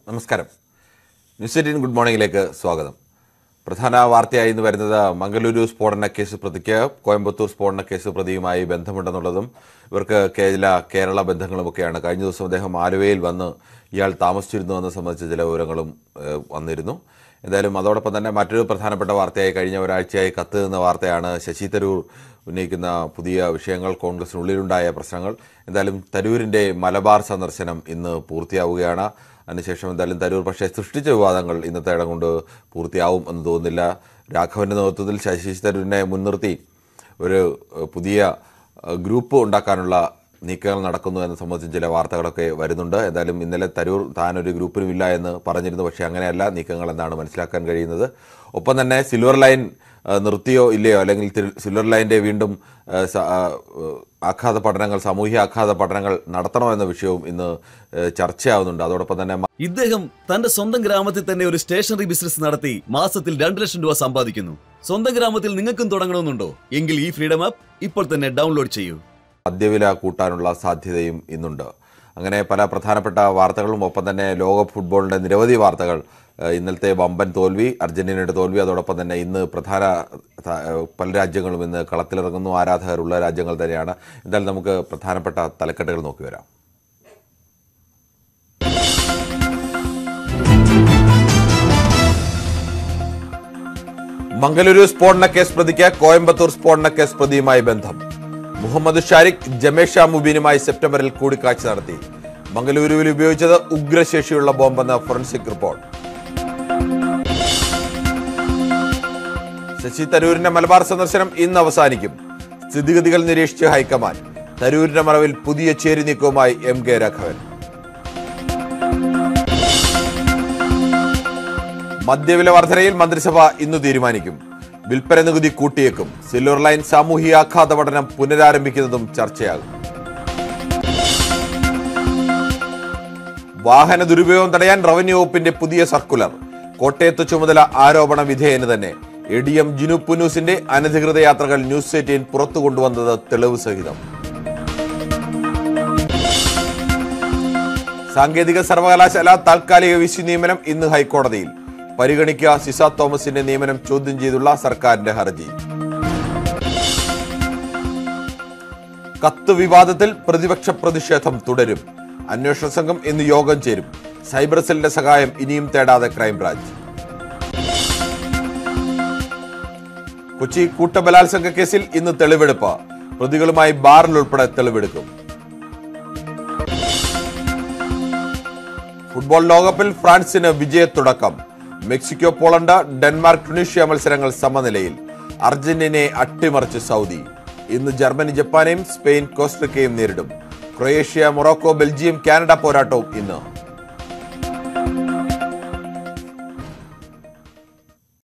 നമസ്കാരം news eighteen good മോർണിംഗിലേക്ക് സ്വാഗതം പ്രധാന വാർത്തയായി ഇന്ന് വരുന്നത് മംഗളൂരു സ്ഫോടന കേസ് പ്രതിക്ക് കോയമ്പത്തൂർ സ്ഫോടന കേസ് പ്രതിയുമായി ബന്ധമുണ്ടെന്നുള്ളതും ഇവർക്ക് കേരള കേരള ബന്ധങ്ങളുമൊക്കെയാണ് കഴിഞ്ഞ ദിവസം അദ്ദേഹം ആലുവയിൽ വന്ന് ഇയാൾ താമസിച്ചിരുന്നു എന്ന് സംബന്ധിച്ച ചില വിവരങ്ങളും ഏഹ്, വന്നിരുന്നു എന്തായാലും അതോടൊപ്പം തന്നെ മറ്റൊരു പ്രധാനപ്പെട്ട വാർത്തയായി കഴിഞ്ഞ ഒരാഴ്ചയായി കത്ത് നിന്ന വാർത്തയാണ് ശശി തരൂർ ഉന്നയിക്കുന്ന പുതിയ വിഷയങ്ങൾ കോൺഗ്രസിനുള്ളിലുണ്ടായ പ്രശ്നങ്ങൾ എന്തായാലും തരൂരിന്റെ മലബാർ സന്ദർശനം ഇന്ന് പൂർത്തിയാവുകയാണ് അതിനുശേഷം എന്തായാലും തരൂർ പക്ഷേ സൃഷ്ടിച്ച വിവാദങ്ങൾ ഇന്നത്തെ ഇടം കൊണ്ട് പൂർത്തിയാവും എന്ന് തോന്നുന്നില്ല രാഘവന്റെ നേതൃത്വത്തിൽ ശശി തരൂരിനെ മുൻനിർത്തി ഒരു ഏഹ്, പുതിയ ഏഹ്, ഗ്രൂപ്പ് ഉണ്ടാക്കാനുള്ള നീക്കങ്ങൾ നടക്കുന്നു എന്ന് സംബന്ധിച്ച് ചില വാർത്തകളൊക്കെ വരുന്നുണ്ട് എന്തായാലും ഇന്നലെ തരൂർ താൻ ഒരു ഗ്രൂപ്പിനും ഇല്ല എന്ന് പറഞ്ഞിരുന്നു പക്ഷേ അങ്ങനെയല്ല നീക്കങ്ങൾ എന്നാണ് മനസ്സിലാക്കാൻ കഴിയുന്നത് ഒപ്പം തന്നെ സിൽവർ ലൈൻ ആ, നിർത്തിയോ ഇല്ലയോ അല്ലെങ്കിൽ തിരു- സിൽവർ ലൈൻ്റെ വീണ്ടും ആ, സ- ആ, ഏഹ്, ആഘാത പഠനങ്ങൾ സാമൂഹ്യ ആഘാത പഠനങ്ങൾ നടത്തണോ എന്ന വിഷയവും ഇന്ന് ഏഹ്, ചർച്ചയാവുന്നുണ്ട് അതോടൊപ്പം തന്നെ മ- ഇദ്ദേഹം തന്റെ സ്വന്തം ഗ്രാമത്തിൽ തന്നെ ഒരു സ്റ്റേഷനറി ബിസിനസ് നടത്തി മാസത്തിൽ രണ്ട് ലക്ഷം രൂപ സമ്പാദിക്കുന്നു സ്വന്തം ഗ്രാമത്തിൽ നിങ്ങൾക്കും തുടങ്ങണമെന്നുണ്ടോ എങ്കിൽ ഈ ഫ്രീഡം ആപ്പ് ഇപ്പോൾ തന്നെ ഡൗൺലോഡ് ചെയ്യൂ മദ്യവില കൂട്ടാനുള്ള സാധ്യതയും ഇന്നുണ്ട് അങ്ങനെ പല പ്രധാനപ്പെട്ട വാർത്തകളും ഒപ്പം തന്നെ ലോക ഫുട്ബോളിന്റെ നിരവധി വാർത്തകൾ ഏഹ്, ഇന്നലത്തെ വമ്പൻ തോൽവി അർജന്റീനയുടെ തോൽവി അതോടൊപ്പം തന്നെ ഇന്ന് പ്രധാന ത- ഏഹ്, പല രാജ്യങ്ങളും ഇന്ന് കളത്തിലിറങ്ങുന്നു ആരാധകരുള്ള രാജ്യങ്ങൾ തന്നെയാണ് എന്തായാലും നമുക്ക് പ്രധാനപ്പെട്ട തലക്കെട്ടുകൾ നോക്കി വരാം മംഗലൂരു സ്ഫോടന കേസ് പ്രതിക്ക് കോയമ്പത്തൂർ സ്ഫോടന കേസ് പ്രതിയുമായി ബന്ധം മുഹമ്മദ് ഷാരിഖ് ജമേഷ മുബീനുമായി സെപ്റ്റംബറിൽ കൂടിക്കാഴ്ച നടത്തി മംഗലൂരുവിൽ ഉപയോഗിച്ചത് ഉഗ്രശേഷിയുള്ള ബോംബെന്ന ഫോറൻസിക് റിപ്പോർട്ട് ശശി തരൂരിന്റെ മലബാർ സന്ദർശനം ഇന്ന് അവസാനിക്കും സ്ഥിതിഗതികൾ നിരീക്ഷിച്ച് ഹൈക്കമാൻഡ് തരൂരിന്റെ മറവിൽ പുതിയ ചേരി നീക്കവുമായി എം കെ രാഘവൻ മദ്യവില വർധനയിൽ മന്ത്രിസഭ ഇന്ന് തീരുമാനിക്കും വിൽപ്പന നികുതി കൂട്ടിയേക്കും സിൽവർ ലൈൻ സാമൂഹികാഘാത പഠനം പുനരാരംഭിക്കുന്നതും ചർച്ചയാകും വാഹന ദുരുപയോഗം തടയാൻ റവന്യൂ വകുപ്പിന്റെ പുതിയ സർക്കുലർ കോട്ടയത്ത് ചുമതല ആരോപണ വിധേയന് തന്നെ എ ഡി എം ജിനു പുനൂസിന്റെ അനധികൃത യാത്രകൾ ന്യൂസ് എയ്റ്റീൻ പുറത്തു കൊണ്ടുവന്നത് തെളിവ് സഹിതം സാങ്കേതിക സർവകലാശാല താൽക്കാലിക വിസി നിയമനം ഇന്ന് ഹൈക്കോടതിയിൽ പരിഗണിക്കുക സിസ തോമസിന്റെ നിയമനം ചോദ്യം ചെയ്തുള്ള സർക്കാരിന്റെ ഹർജി കത്ത് വിവാദത്തിൽ പ്രതിപക്ഷ പ്രതിഷേധം തുടരും അന്വേഷണ സംഘം ഇന്ന് യോഗം ചേരും സൈബർ സെല്ലിന്റെ സഹായം ഇനിയും തേടാതെ ക്രൈംബ്രാഞ്ച് കൊച്ചി കൂട്ടബലാത്സംഗ കേസിൽ ഇന്ന് തെളിവെടുപ്പ് പ്രതികളുമായി ബാറിൽ ഉൾപ്പെടെ തെളിവെടുക്കും ഫുട്ബോൾ ലോകകപ്പിൽ ഫ്രാൻസിന് വിജയത്തുടക്കം മെക്സിക്കോ പോളണ്ട് ഡെൻമാർക്ക് ടുണീഷ്യ മത്സരങ്ങൾ സമനിലയിൽ അർജന്റീനയെ അട്ടിമറിച്ച് സൗദി ഇന്ന് ജർമ്മനി ജപ്പാനെയും സ്പെയിൻ കോസ്റ്ററിക്കയും നേരിടും ക്രൊയേഷ്യ മൊറോക്കോ ബെൽജിയം കാനഡ പോരാട്ടവും ഇന്ന്